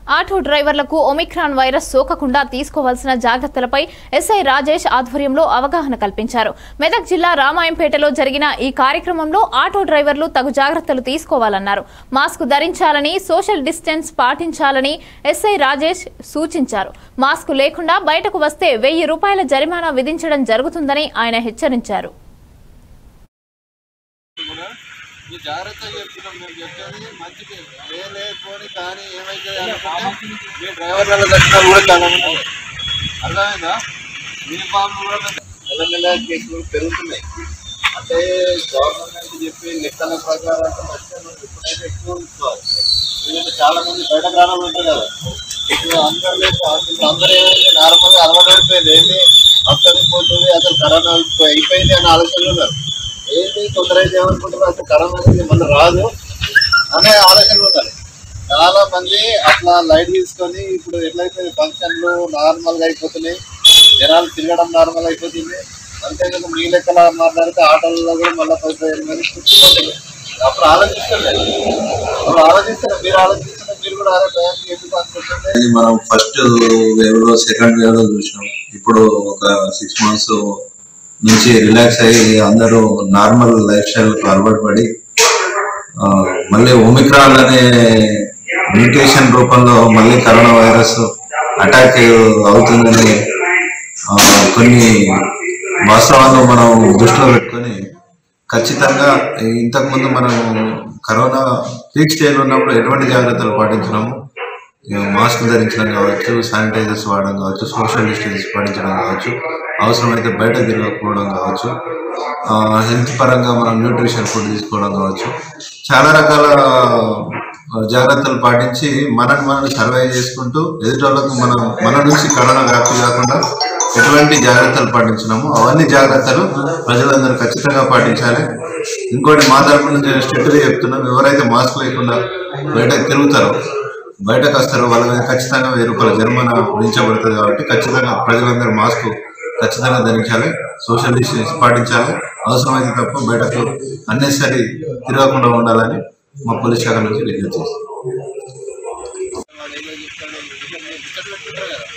auto డ్రైవర్లకు Omicron virus సోకకుండా తీసుకోవాల్సిన జాగ్రత్తలపై ఎస్ఐ రాజేష్ ఆధ్వర్యంలో అవగాహన కల్పించారు మెదక్ జిల్లా రామాయంపేటలో జరిగిన ఈ కార్యక్రమంలో ఆటో డ్రైవర్లు తగు జాగ్రత్తలు తీసుకోవాలన్నారు మాస్క్ ధరించాలని సోషల్ డిస్టెన్స్ పాటించాలని ఎస్ఐ రాజేష్ సూచించారు మాస్క్ లేకుండా బయటకు వస్తే వెయ్యి రూపాయల జరిమానా విధించడం జరుగుతుందని ఆయన హెచ్చరించారు కూడా మీ జాగ్రత్త చెప్తున్నాం మేము చెప్పేది మంచిది ఏ లేకపోని కానీ ఏమైతే అనుకుంటే మీ డ్రైవర్ల దర్శనాలు కూడా చాలా ఉన్నాయి అర్థమైందా యూనిఫామ్ కూడా మెల్లమెల్ల కేసులు పెరుగుతున్నాయి అంటే గవర్నమెంట్ చెప్పి లెక్కల ప్రకారం అంటే మంచిగా మనం ఎప్పుడైతే ఎక్కువ ఉంచుకోవాలి ఎందుకంటే చాలా మంది బయట గ్రామాలు ఉంటారు కదా ఇప్పుడు అందరూ లేదు ఇప్పుడు అందరూ ఏమైంది నార్మల్గా అలవాటు అయిపోయింది ఏంటి వస్తుంది పోతుంది అసలు కరోనా అయిపో- అయిపోయింది అనే ఆలోచనలు ఉన్నారు ఏంటి తొందర అయితే ఏమనుకుంటారు అసలు కరోనా అనేది మళ్ళీ రాదు అనే ఆలోచనలు ఉండాలి చాలా మంది అట్లా లైట్ తీసుకొని ఇప్పుడు ఎట్లయితే ఫంక్షన్లు నార్మల్ గా అయిపోతున్నాయి జనాలు తిరగడం నార్మల్ అయిపోతుంది అంతేకాదు మీ లెక్కల మాట్లాడితే ఆటోలలో కూడా మళ్ళీ పది పదిహేను మంది కూర్చుంటుంది అప్పుడు ఆలోచిస్తుండే అప్పుడు ఆలోచిస్తారు మీరు ఆలోచిస్తుంటే మీరు కూడా అరే టైంకి ఎందుకు అనుకుంటుంటే ఇది మనం ఫస్ట్ వేవ్ లో సెకండ్ వేవ్ లో చూసినాం ఇప్పుడు ఒక సిక్స్ మంత్స్ నుంచి రిలాక్స్ అయ్యి అందరూ నార్మల్ లైఫ్ స్టైల్ అలవాటు పడి ఆ, మళ్ళీ ఒమిక్రాన్ అనే మ్యూటేషన్ రూపంలో మళ్ళీ కరోనా వైరస్ అటాక్ అవుతుందని ఆ, కొన్ని వాస్తవాలను మనం దృష్టిలో పెట్టుకొని ఖచ్చితంగా ఇంతకు ముందు మనం కరోనా పీక్ స్టేజ్ ఉన్నప్పుడు ఎటువంటి జాగ్రత్తలు పాటించినాము ఇక మాస్క్ ధరించడం కావచ్చు శానిటైజర్స్ వాడడం కావచ్చు సోషల్ డిస్టెన్స్ పాటించడం కావచ్చు అవసరమైతే బయట తిరగకపోవడం కావచ్చు హెల్త్ పరంగా మనం న్యూట్రిషన్ ఫుడ్ తీసుకోవడం కావచ్చు చాలా రకాల ఆ, జాగ్రత్తలు పాటించి మనని మనం సర్వైవ్ చేసుకుంటూ ఎదుటోళ్ళకు మనం మన నుంచి కరోనా వ్యాప్తి కాకుండా ఎటువంటి జాగ్రత్తలు పాటించినామో అవన్నీ జాగ్రత్తలు ప్రజలందరూ ఖచ్చితంగా పాటించాలి ఇంకోటి మా తరపు నుంచి స్ట్రిక్ట్గా చెప్తున్నాం ఎవరైతే మాస్క్ లేకుండా బయట తిరుగుతారో బయటకు వస్తారో వాళ్ళ మీద ఖచ్చితంగా వెయ్యి రూపాయల జరిమానా విధించబడుతుంది కాబట్టి ఖచ్చితంగా ప్రజలందరూ మాస్క్ ఖచ్చితంగా ధరించాలి సోషల్ డిస్టెన్స్ పాటించాలి అవసరమైతే తప్ప బయటకు అన్నెసరీ తిరగకుండా ఉండాలని మా పోలీస్ శాఖ నుంచి విజ్ఞప్తి చేస్తాం వాడు ఏదో చెప్తాడు, ఇక్కడ మీరు ఇక్కడ పెట్టుకుంటారు కదా